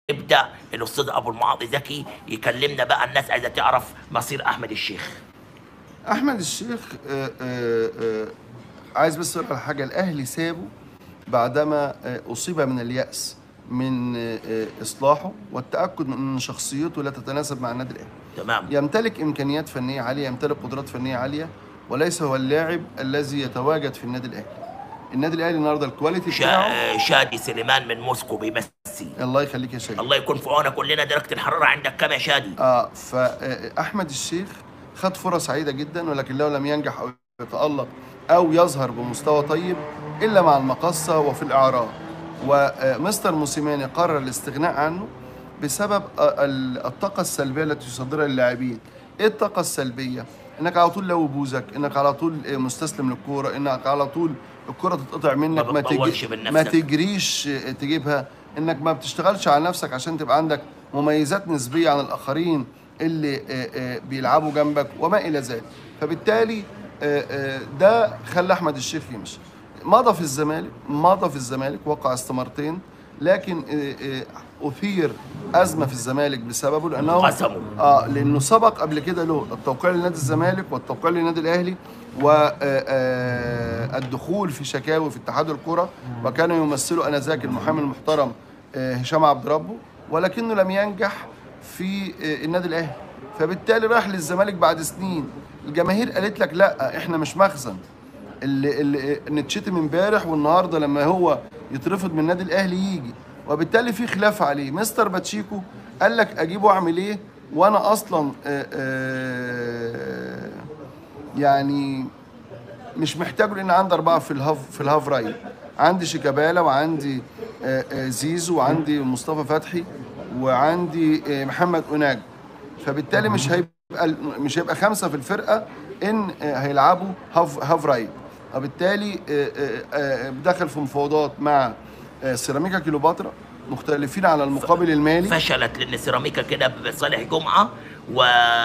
نبدا الاستاذ ابو المعاطي زكي يكلمنا بقى الناس عايزه تعرف مصير احمد الشيخ احمد الشيخ آه، آه، آه، عايز بس اقول على حاجه الاهلي سابه بعدما آه، اصيب من الياس من آه، آه، اصلاحه والتاكد من ان شخصيته لا تتناسب مع النادي الاهلي تمام يمتلك امكانيات فنيه عاليه يمتلك قدرات فنيه عاليه وليس هو اللاعب الذي يتواجد في النادي الاهلي النادي الاهلي النهارده الكواليتي بتاعه شا... شادي سليمان من موسكو بيمثل الله يخليك يا شيخ الله يكون في عونك قول لنا درجه الحراره عندك كام يا شادي اه فاحمد الشيخ خد فرص عديده جدا ولكنه لم ينجح او يتالق او يظهر بمستوى طيب الا مع المقصه وفي الاعراض ومستر موسيماني قرر الاستغناء عنه بسبب آه، ال- الطاقه السلبيه التي يصدرها للاعبين ايه الطاقه السلبيه انك على طول لو بوزك انك على طول آه، مستسلم للكوره انك على طول الكره تتقطع منك ما بتطولش تجي من ما نفسك. تجريش آه، تجيبها انك ما بتشتغلش على نفسك عشان تبقى عندك مميزات نسبيه عن الاخرين اللي آه، آه، بيلعبوا جنبك وما الى ذلك فبالتالي آه، آه، ده خلى احمد الشيخ يمشي مضى في الزمالك مضى في الزمالك وقع استمارتين لكن آه، آه، اثير ازمه في الزمالك بسببه لانه قسموا. اه لانه سبق قبل كده له التوقيع لنادي الزمالك والتوقيع للنادي الاهلي والدخول في شكاوي في اتحاد الكره وكان يمثله انذاك المحامي المحترم آه، هشام عبد ربه ولكنه لم ينجح في آه، النادي الاهلي فبالتالي راح للزمالك بعد سنين الجماهير قالت لك لا احنا مش مخزن اللي, اللي نتشتم امبارح والنهارده لما هو يترفض من النادي الاهلي يجي وبالتالي في خلاف عليه مستر باتشيكو قال لك اجيبه اعمل ايه وانا اصلا آه، آه، يعني مش محتاجه لان عندي اربعه في الهاف في الهاف رايت عندي شيكابالا وعندي آه، آه، زيزو وعندي مصطفى فتحي وعندي آه، محمد اوناج فبالتالي مش هيبقى مش هيبقى خمسه في الفرقه ان آه، هيلعبوا هاف هاف رايت وبالتالي آه، آه، آه، دخل في مفاوضات مع آه، سيراميكا كيلوباترا مختلفين على المقابل المالي فشلت لان سيراميكا كده بصالح جمعه و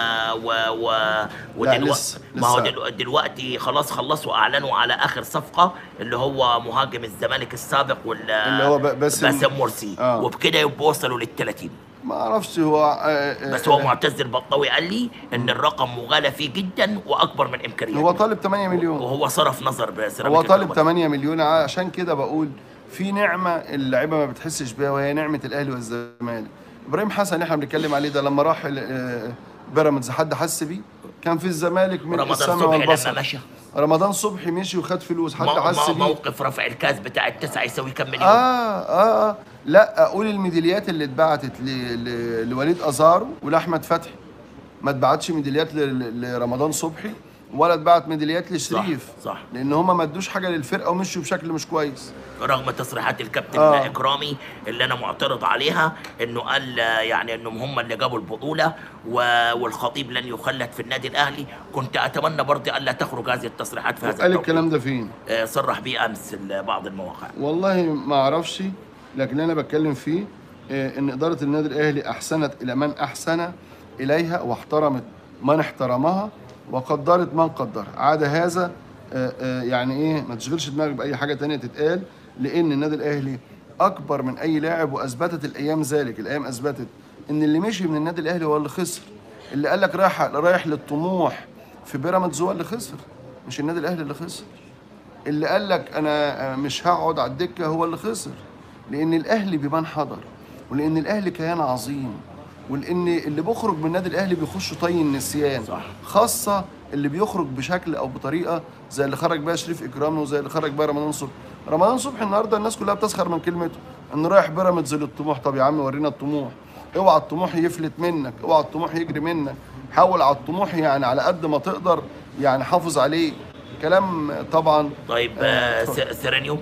و و ودلوقتي لسه- ما هو لسه. دلو- دلوقتي خلاص خلصوا اعلنوا على اخر صفقه اللي هو مهاجم الزمالك السابق وال اللي هو ب- باسم- باسم مرسي آه. وبكده يبقوا وصلوا لل 30 ما اعرفش هو آه، آه، بس هو آه، معتز البطاوي قال لي ان الرقم مغالى فيه جدا واكبر من امكانياته هو طالب 8 مليون وهو صرف نظر بسيراميكا هو طالب كليوباترا. 8 مليون عشان كده بقول في نعمه اللعيبه ما بتحسش بيها وهي نعمه الاهلي والزمالك ابراهيم حسن اللي احنا بنتكلم عليه ده لما راح ال- آه، بيراميدز حد حس بيه كان في الزمالك من رمضان السماء صبحي والبصر لما مشى رمضان صبحي مشي وخد فلوس حد مو- حس مو- بيه موقف رفع الكاس بتاع التسعه يساوي كم مليون آه, اه اه لا اقول الميداليات اللي اتبعتت ل... ل... لوليد ازارو ولاحمد فتحي ما اتبعتش ميداليات ل... لرمضان صبحي ولا اتبعت ميداليات لشريف صح. لان هم ما ادوش حاجه للفرقه ومشوا بشكل مش كويس رغم تصريحات الكابتن آه. اكرامي اللي انا معترض عليها انه قال آه، يعني انهم هم اللي جابوا البطوله و- والخطيب لن يخلد في النادي الاهلي كنت اتمنى برضه الا تخرج هذه التصريحات في هذا قال التوقيت. الكلام ده فين آه، صرح به امس ال- بعض المواقع والله ما اعرفش لكن اللي انا بتكلم فيه آه، ان اداره النادي الاهلي احسنت الى من احسن اليها واحترمت من احترمها وقدرت من قدرها عاد هذا آه، آه، يعني ايه ما تشغلش دماغك باي حاجه تانية تتقال لان النادي الاهلي اكبر من اي لاعب واثبتت الايام ذلك الايام اثبتت ان اللي مشي من النادي الاهلي هو اللي خسر اللي قال لك رايح رايح للطموح في بيراميدز هو اللي خسر مش النادي الاهلي اللي خسر اللي قال لك انا مش هقعد على الدكه هو اللي خسر لان الاهلي بمن حضر ولان الاهلي كيان عظيم ولان اللي بيخرج من النادي الاهلي بيخش طي النسيان صح. خاصه اللي بيخرج بشكل او بطريقه زي اللي خرج بيها شريف اكرامي وزي اللي خرج بيها رمضان صبحي رمضان صبحي النهارده الناس كلها بتسخر من كلمته انه رايح بيراميدز للطموح طب يا عم ورينا الطموح اوعى الطموح يفلت منك اوعى الطموح يجري منك حاول على الطموح يعني على قد ما تقدر يعني حافظ عليه كلام طبعا طيب آه، س- سيرينيو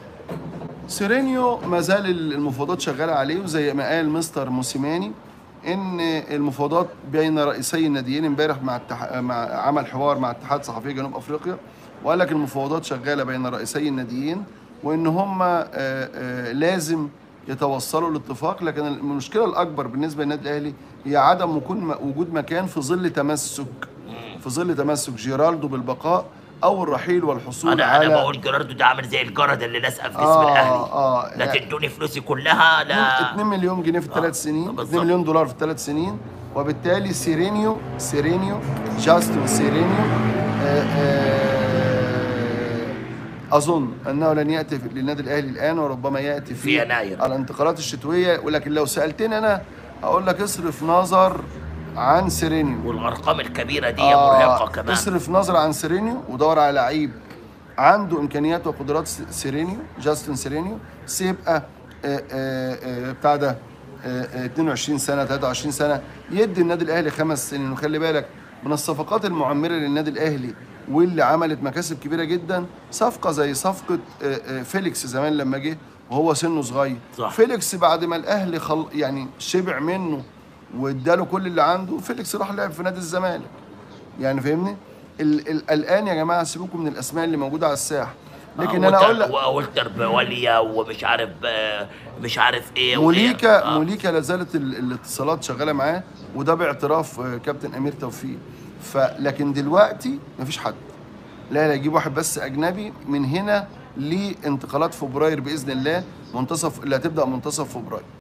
سيرينيو ما زال المفاوضات شغاله عليه وزي ما قال مستر موسيماني ان المفاوضات بين رئيسي الناديين امبارح مع التح... مع عمل حوار مع اتحاد صحفي جنوب افريقيا وقال لك المفاوضات شغاله بين رئيسي الناديين وان هم آه، آه، لازم يتوصلوا لاتفاق لكن المشكله الاكبر بالنسبه للنادي الاهلي هي عدم وجود وجود مكان في ظل تمسك في ظل تمسك جيرالدو بالبقاء او الرحيل والحصول انا على انا بقول جيراردو ده عامل زي الجرد اللي لازقه في جسم آه، الاهلي آه، لا يعني- تدوني فلوسي كلها لا 2 مليون جنيه في ثلاث سنين بالظبط. 2 مليون دولار في ثلاث سنين وبالتالي سيرينيو سيرينيو جاستن سيرينيو آه، آه، اظن انه لن ياتي في- للنادي الاهلي الان وربما ياتي في, في يناير. الانتقالات الشتويه ولكن لو سالتني انا اقول لك اصرف نظر عن سيرينيو والارقام الكبيره دي آه، مرهقه كمان اصرف نظر عن سيرينيو ودور على لعيب عنده امكانيات وقدرات س- سيرينيو جاستن سيرينيو بس يبقى آه، آه، آه، بتاع ده آه، آه، 22 سنه 23 سنه يدي النادي الاهلي خمس سنين وخلي بالك من الصفقات المعمره للنادي الاهلي واللي عملت مكاسب كبيره جدا صفقه زي صفقه آه، آه، فيليكس زمان لما جه وهو سنه صغير صح. فيليكس بعد ما الاهلي خل... يعني شبع منه واداله كل اللي عنده فيليكس راح لعب في نادي الزمالك يعني فاهمني ال ال الان يا جماعه سيبوكم من الاسماء اللي موجوده على الساحه لكن آه، انا والتر- اقول لك والتر بواليا ومش عارف آه، مش عارف ايه وإيه. موليكا آه. موليكا لا زالت ال- الاتصالات شغاله معاه وده باعتراف آه، كابتن امير توفيق فلكن دلوقتي مفيش حد لا لا يجيب واحد بس اجنبي من هنا لانتقالات فبراير باذن الله منتصف اللي هتبدا منتصف فبراير